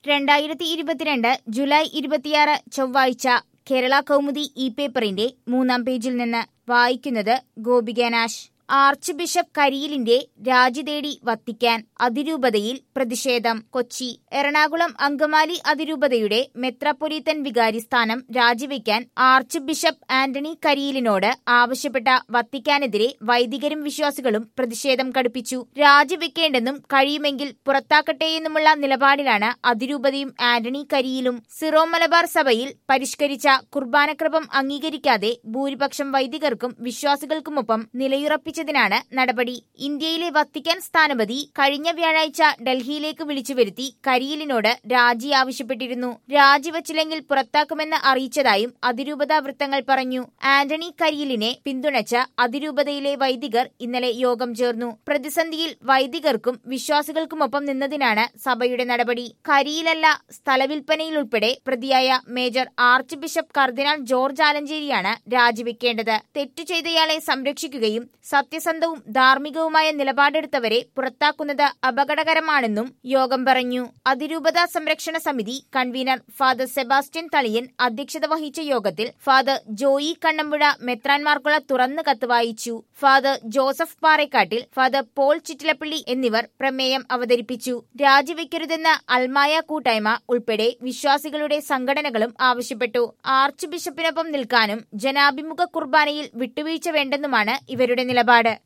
രണ്ടായിരത്തി ഇരുപത്തിരണ്ട് ജൂലൈ ഇരുപത്തിയാറ് ചൊവ്വാഴ്ച കേരള കൗമുദി ഇ പേപ്പറിന്റെ മൂന്നാം പേജിൽ നിന്ന് വായിക്കുന്നത് ഗോപിക നാശ് ആർച്ച് ബിഷപ്പ് കരിയിലിന്റെ രാജി തേടി വത്തിക്കാൻ അതിരൂപതയിൽ പ്രതിഷേധം കൊച്ചി എറണാകുളം അങ്കമാലി അതിരൂപതയുടെ മെത്രാപ്പൊലീത്തൻ വികാരി സ്ഥാനം രാജിവെക്കാൻ ആർച്ച് ബിഷപ്പ് ആന്റണി കരിയിലിനോട് ആവശ്യപ്പെട്ട വത്തിക്കാനെതിരെ വൈദികരും വിശ്വാസികളും പ്രതിഷേധം കടുപ്പിച്ചു രാജിവെക്കേണ്ടെന്നും കഴിയുമെങ്കിൽ പുറത്താക്കട്ടെയെന്നുമുള്ള നിലപാടിലാണ് അതിരൂപതയും ആന്റണി കരിയിലും സിറോ മലബാർ സഭയിൽ പരിഷ്കരിച്ച കുർബാനക്രമം അംഗീകരിക്കാതെ ഭൂരിപക്ഷം വൈദികർക്കും വിശ്വാസികൾക്കുമൊപ്പം നിലയുറപ്പിച്ചതിനാണ് നടപടി ഇന്ത്യയിലെ വത്തിക്കാൻ സ്ഥാനപതി കഴിഞ്ഞ വ്യാഴാഴ്ച ഡൽഹിയിലേക്ക് വിളിച്ചു വരുത്തി കരിയിലിനോട് രാജി ആവശ്യപ്പെട്ടിരുന്നു രാജിവച്ചില്ലെങ്കിൽ പുറത്താക്കുമെന്ന് അറിയിച്ചതായും അതിരൂപത വൃത്തങ്ങൾ പറഞ്ഞു ആന്റണി കരിയിലിനെ പിന്തുണച്ച അതിരൂപതയിലെ വൈദികർ ഇന്നലെ യോഗം ചേർന്നു പ്രതിസന്ധിയിൽ വൈദികർക്കും വിശ്വാസികൾക്കുമൊപ്പം നിന്നതിനാണ് സഭയുടെ നടപടി കരിയിലല്ല സ്ഥലവിൽപ്പനയിലുൾപ്പെടെ പ്രതിയായ major arch bishop cardinal George ആലഞ്ചേരിയാണ് രാജിവെക്കേണ്ടത് തെറ്റു ചെയ്തയാളെ സംരക്ഷിക്കുകയും സത്യസന്ധവും ധാർമ്മികവുമായ നിലപാടെടുത്തവരെ പുറത്താക്കുന്നത് അപകടകരമാണെന്നും യോഗം പറഞ്ഞു അതിരൂപത സംരക്ഷണ സമിതി കൺവീനർ ഫാദർ സെബാസ്റ്റ്യൻ തളിയൻ അധ്യക്ഷത വഹിച്ച യോഗത്തിൽ ഫാദർ ജോയി കണ്ണമ്പുഴ മെത്രാൻമാർക്കുള്ള തുറന്നു കത്ത് വായിച്ചു father Joseph Parekattil father Paul Chittilappilly എന്നിവർ പ്രമേയം അവതരിപ്പിച്ചു രാജിവെക്കരുതെന്ന് അൽമായ കൂട്ടായ്മ ഉൾപ്പെടെ വിശ്വാസികളുടെ സംഘടനകളും ആവശ്യപ്പെട്ടു ആർച്ച് ബിഷപ്പിനൊപ്പം നിൽക്കാനും ജനാഭിമുഖ കുർബാനയിൽ വിട്ടുവീഴ്ച വേണ്ടെന്നുമാണ് ഇവരുടെ നിലപാട്